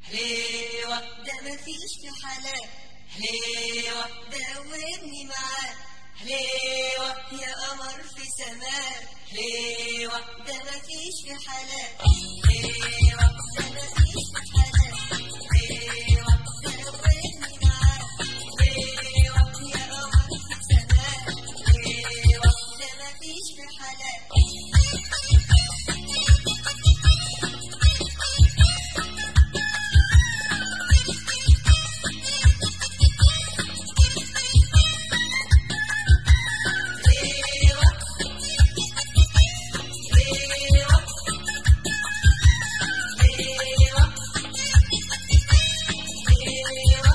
حليوة ده مفيش في حالات حليوة دوبني معاه حليوة يا قمر في سماء حليوة ده مفيش في حالات حليوة ده مفيش في حالات حليوة دوبني معاه حليوة يا قمر في سماء حليوة ده مفيش في حالات حليوة حليوة حليوة حليوة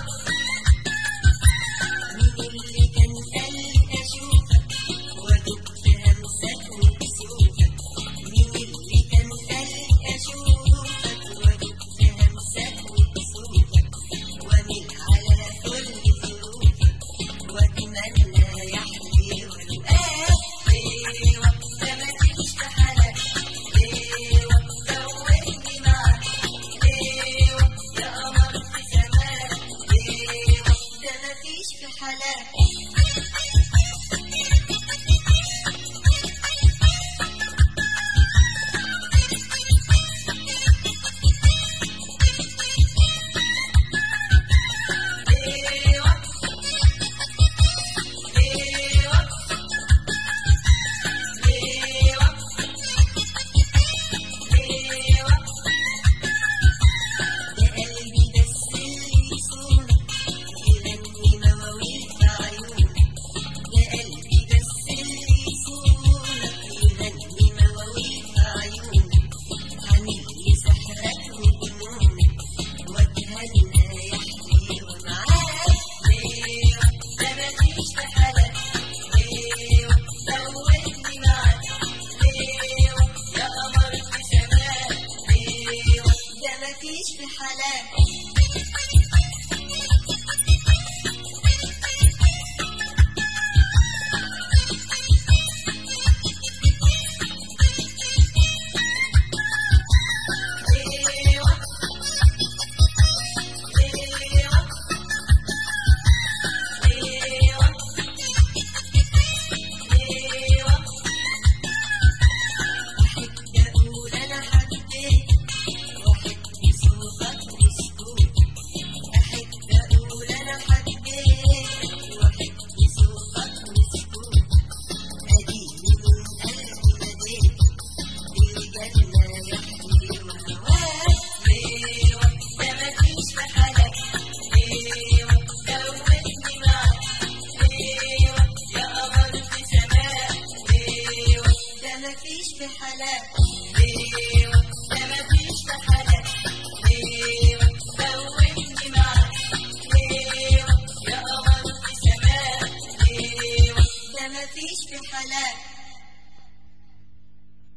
مين اللي كان قلبي أشوفك وأدوب في همسك وكسوفك مين اللي كان قلبي أشوفك وأدوب في همسك وكسوفك وأميل على كل ظروفك وأتمنى يحلي والقاك حليوة ده مفيش في حالك حليوة دوبني معاك حليوة يا قمر في سماك حليوة ده مفيش في حالك حليوة حليوة حليوة حليوة يا قلبي بس اللي يصونك يغني مواويل في عيونك يا قلبي بس اللي يصونك يغني مواويل في عيونك حنيجي سحرك وجنونك واتهنى يا حليوة معاك حليوة ده مفيش في حالك حليوة دوبني معاك حليوة يا قمر في سماك حليوة ده مفيش في حالك حليوة حليوة حليوة حليوة أحب أقول أنا حبيت وأحب صوتك وسكوتك أحب أقول أنا حبيت وأحب صوتك وسكوتك أديني من قلبي ناديت بالجنة يا حليوة هواك حليوة ده مفيش في حالك حليوة دوبني معاك حليوة يا قمر في سماء حليوة ده مفيش في حالك حليوة ده مفيش في حالك حليوة دوبني معاك حليوة يا قمر في سماء حليوة ده مفيش في حالك